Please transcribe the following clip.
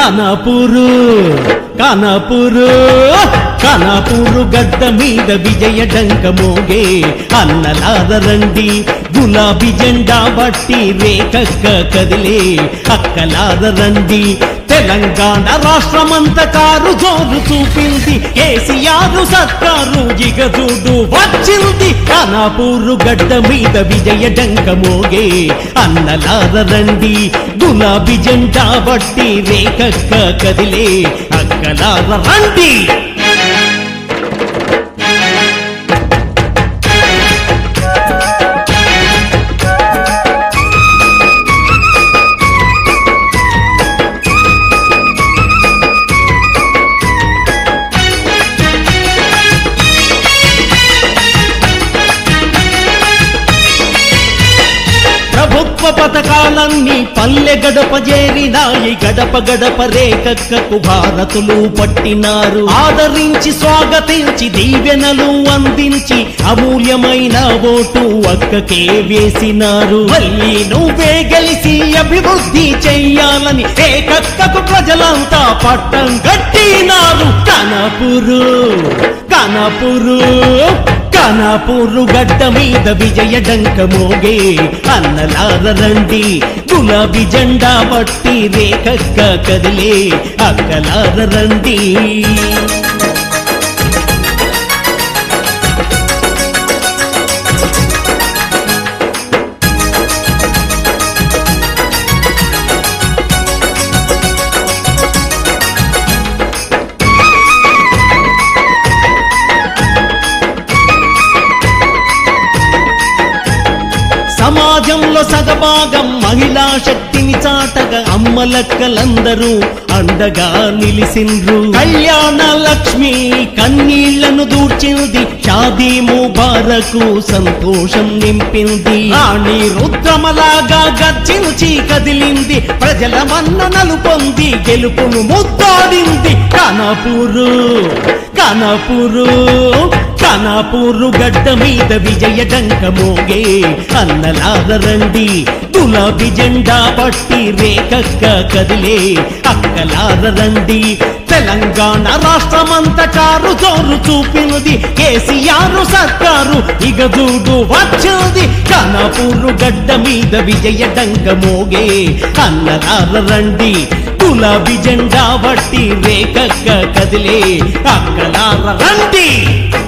కనపూరు కనపూరు కనపూరు గడ్డ మీద విజయ డంక మోగే అన్నలాద రండి గులాబీ జెండా బట్టి రేకక్క కదిలే అక్కలాద రండి తెలంగాణ రాష్ట్రమంత కారు జోరు చూపింది కేసీఆర్ సర్కారు జిగజూడు వచ్చింది కనాపూరు గడ్డ మీద విజయ డంక మోగే అన్నలాద రండి గులాబీ జెండా బట్టి రేకక్క కదిలే అక్కలాద రండి ప్రభుత్వ పథకాలన్నీ పల్లె గడప చేరినాయి గడప గడప రేకక్కకు భారతులు పట్టినారు ఆదరించి స్వాగతించి దీవెనలు అందించి అమూల్యమైన ఓటు అక్కకే వేసినారు మళ్ళీ నువ్వే గెలిచి అభివృద్ధి చెయ్యాలని రేకక్కకు ప్రజలంతా పట్టం కట్టినారు కనపురు కనపురు కనాపూరు గడ్డ మీద విజయ డంక మోగే అన్నలార రండి గులాబీ జెండా పట్టి రేకక్క కదిలే అక్కలార రండి సమాజంలో సగభాగం మహిళా శక్తిని చాటగా అమ్మలక్కలందరూ అండగా నిలిసిండ్రు కళ్యాణ లక్ష్మి కన్నీళ్లను దూర్చింది షాదీ ముబారకు సంతోషం నింపింది రాణి రుద్రమలాగా గర్జించి కదిలింది ప్రజల మన్ననలు పొంది గెలుపును ముద్దాడింది కనపూరు కనపూరు కనాపూరు గడ్డ మీద విజయ డంక మోగే అన్నలాద రండి గులాబీ జెండా పట్టి రేకక్క కదిలే అక్కలాద రండి తెలంగాణ రాష్ట్రమంత కారు జోరు చూపినది కేసీఆర్ సర్కారు ఇక చూడు వచ్చింది కనాపూరు గడ్డ మీద విజయ డంక మోగే అన్నలాద రండి గులాబీ జెండా పట్టి రేకక్క కదిలే అక్కలార రండి